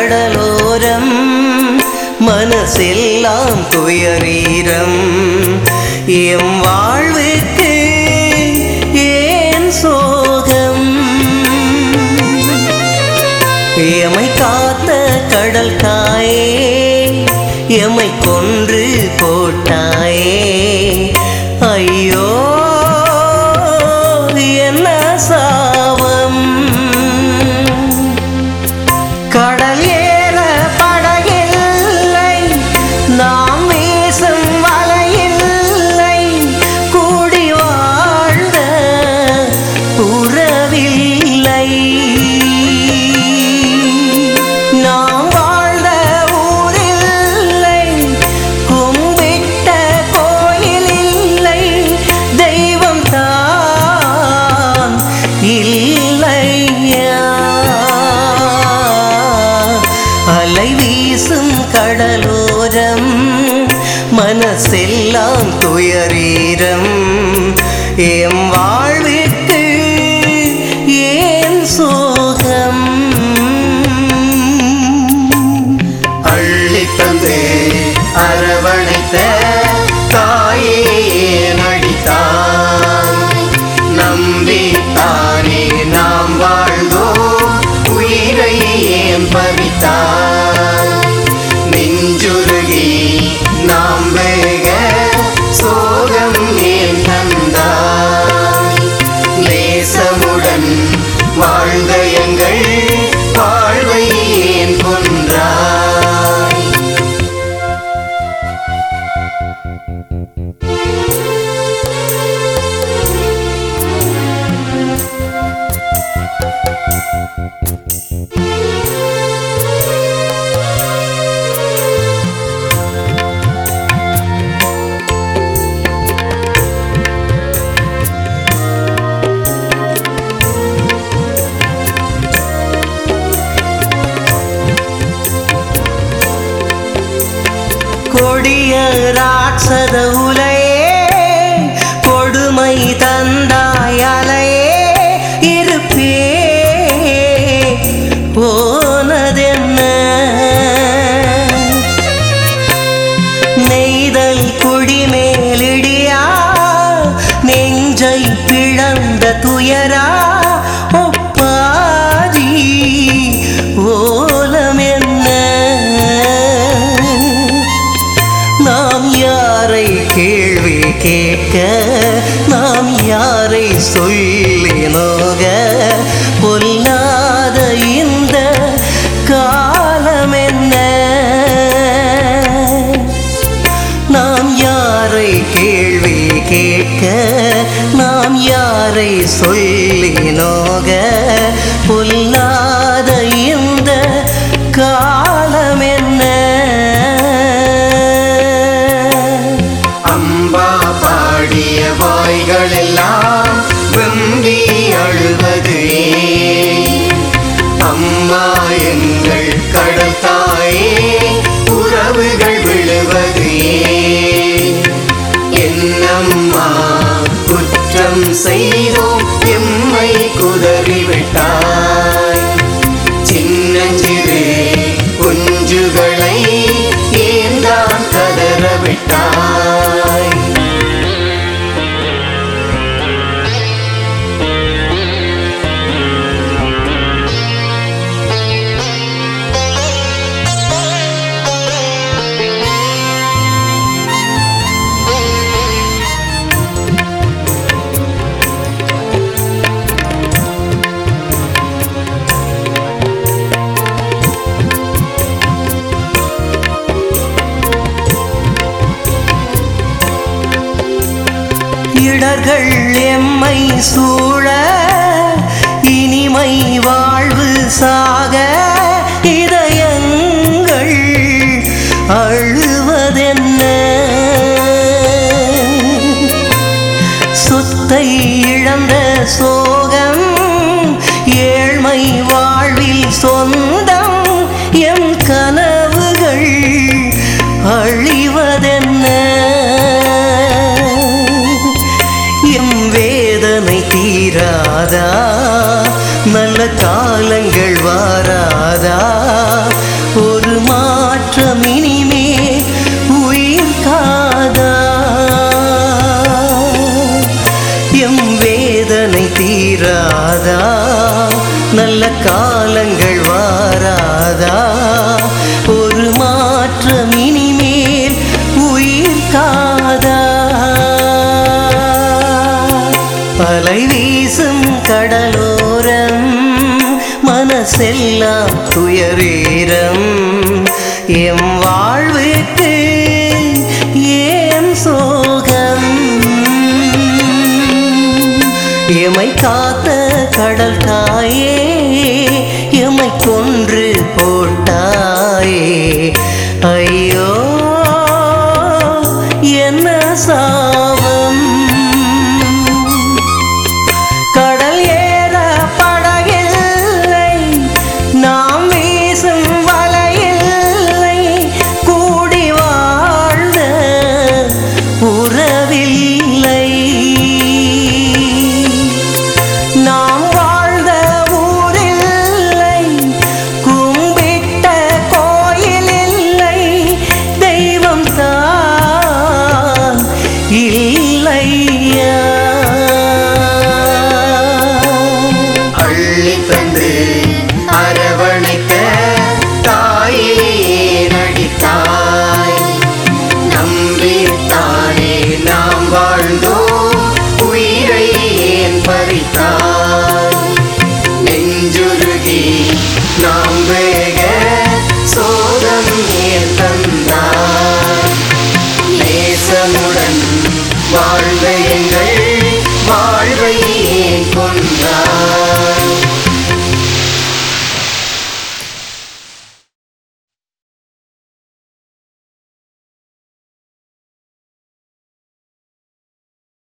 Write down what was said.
கடலோரம் மனசெல்லாம் துயரீரம் எம் வாழ்வுக்கு ஏன் சோகம் எமை காத்த கடல் தாயே எமை கொன்று போட்டாயே ஐயோ என்ன சாவம் கடல் ஏற படகில்லை நாம் வீசும் வலையில்லை கூடி வாழ்ந்த உறவில்லை நாம் வாழ்ந்த ஊரில்லை கும்பிட்ட கோயில் இல்லை தெய்வம் தான் இல்லையா அலை வீசும் கடலோரம் மனசெல்லாம் துயரீரம் எம் வாழ்விற்கு ஏன் சோகம் அள்ளித் தந்து அரவணைத்த தாயே நடித்தாய் நம்பித்தானே நாம் வாழ்ந்தோம் உயிரை ஏன் பறித்தாய் நெஞ்சுருகி நாம் வேக சோகம் ஏன் தந்தாய் நேசமுடன் வாழ்ந்த எங்கள் வாழ்வை ஏன் கொன்றாய் கொடிய ராட்சத உலையே கொடுமை தந்தாய் அலையே இருப்பே போனதென்ன நெய்தல் குடிமேலிடியா நெஞ்சை பிளந்த துயரா ஒப்பாதி ஓலம் என்ன நாம் யாரை கேள்வி கேட்க நாம் யாரை சொல்லி நோக பொல்லாத இந்த காலம் என்ன நாம் யாரை கேள்வி கேட்க நாம் யாரை சொல்லி நோக பொல்லாத இந்த காலம் என்ன அம்பா பாடிய வாய்கள் எல்லாம் வெம்பி அழுவது ஏன்? அம்மா எங்கள் கடல் தாயே உறவுகள் விழுவது ஏன்? என்னம்மா குற்றம் செய்தோம் எம்மை குதறிவிட்டாய் சின்னஞ்சிறு குஞ்சுகளை ஏந்தான் கதற விட்டாய் இடர்கள் எம்மை சூழ இனிமை வாழ்வு சாக இதயங்கள் அழுவதென்ன சொத்தை இழந்த சோகம் ஏழ்மை வாழ்வில் சொந்தம் எம் கனவுகள் அழிவதென்ன எம் வேதனை தீராதா நல்ல காலங்கள் வாராதா தீராதா நல்ல காலங்கள் வாராதா ஒரு மாற்றம் இனிமேல் உயிர் காதா அலை வீசும் கடலோரம் மனசெல்லாம் துயரீரம் எம் வாழ்வுக்கு ஏன் சோகம் எமை காத்த கடல் தாயே எமை கொன்று போட்டாயே ஐயோ என்ன சாபம் கடல் ஏற படகில்லை நாம் வீசும் வலையில்லை கூடி வாழ்ந்த உறவில்லை நாம் வாழ்ந்த ஊரில்லை கும்பிட்ட கோயிலில்லை தெய்வம் தான் இல்லையா அள்ளி தந்து அரவணைக்க தாயே நடித்தாய் நம்பித்தானே நாம் வாழ்ந்தோம் உயிரை ஏன் பறித்தாய் நெஞ்சுருகி நாம் வேக சோதம் ஏன் தந்தாய் நேசமுடன் வாழ்ந்த எங்கள்